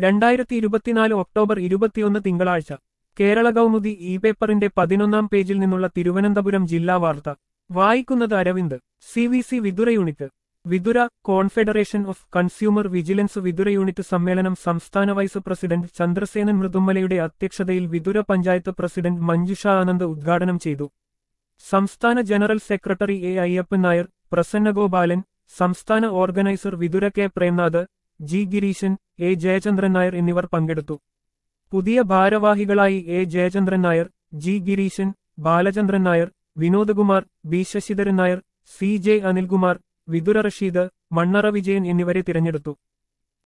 രണ്ടായിരത്തി ഇരുപത്തിനാല് ഒക്ടോബർ ഇരുപത്തിയൊന്ന് തിങ്കളാഴ്ച കേരള കൗമുദി ഇ പേപ്പറിന്റെ പതിനൊന്നാം പേജിൽ നിന്നുള്ള തിരുവനന്തപുരം ജില്ലാ വാർത്ത വായിക്കുന്നത് Aravind C V C Vithura unit Vithura confederation of consumer vigilance Vithura unit സമ്മേളനം സംസ്ഥാന വൈസ് പ്രസിഡന്റ് ചന്ദ്രസേനൻ മൃദുമലയുടെ അധ്യക്ഷതയിൽ വിതുര പഞ്ചായത്ത് പ്രസിഡന്റ് മഞ്ജുഷ ആനന്ദ് ഉദ്ഘാടനം ചെയ്തു സംസ്ഥാന general secretary A Ayyappan Nair Prasannagopalan സംസ്ഥാന organiser Vithura K Premnath G Gireesan A Jayachandran Nair എന്നിവർ പങ്കെടുത്തു പുതിയ ഭാരവാഹികളായി A Jayachandran Nair G Gireesan Balachandran Nair Vinodkumar B Sasidharan Nair C J Anilkumar Vithura Rasheed Mannara Vijayan എന്നിവരെ തിരഞ്ഞെടുത്തു